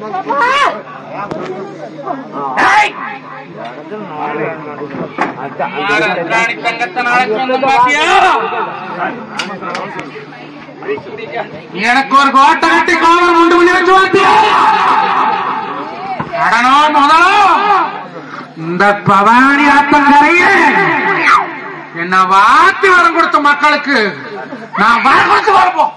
ஏய்! மாடத்ராணி தங்கத்தை நாளைக்கு வந்து பாத்தியா? எனக்கு ஒரு கோட்டை கட்டி காவல் உண்டு பண்ணி வச்சு பாத்தியா கடனோ முதலோ இந்த பவானி ஆத்தங்கரைய என்ன வாத்தி வரம் கொடுத்த மக்களுக்கு நான் வரம் கொடுத்து வரப்போம்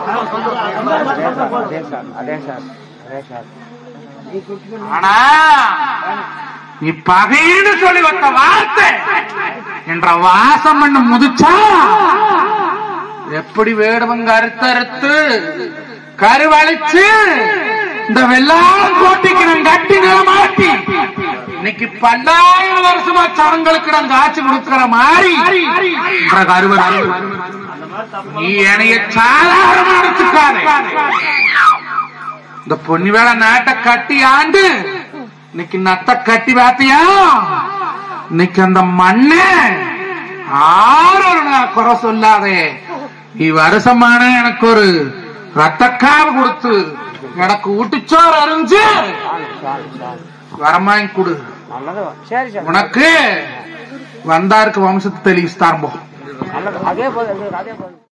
ஆனா நீ பகைன்னு சொல்லி வந்த வார்த்தை என்ற வாசம் பண்ண முதிச்சா எப்படி வேடுவங்க அறுத்தறுத்து கருவழிச்சு இந்த வெள்ளாம் கோட்டைக்கு நான் கட்டி நிலமாட்டி இன்னைக்கு பல்லாயிரம் வருஷமா சடங்களுக்கு நான் காட்சி கொடுக்கிற மாதிரி என்ற கருவறை நீ என்னைய சாதாரணமா அடிச்சுக்காதே இந்த பொன்னி வேலை நாட்டை கட்டி ஆண்டு இன்னைக்கு நத்த கட்டி பாத்தியா இன்னைக்கு அந்த மண்ணு ஆறு குறை சொல்லாதே நீ வருஷமான எனக்கு ஒரு ரத்தக்காவு கொடுத்து எனக்கு ஊட்டுச்சோறு அறிஞ்சு வரமாங்கி கொடு சரி சார் உனக்கு வந்தாருக்கு வம்சத்தை தெளிவிஸ்தாரம் போ அதே போதும் அதே போதும்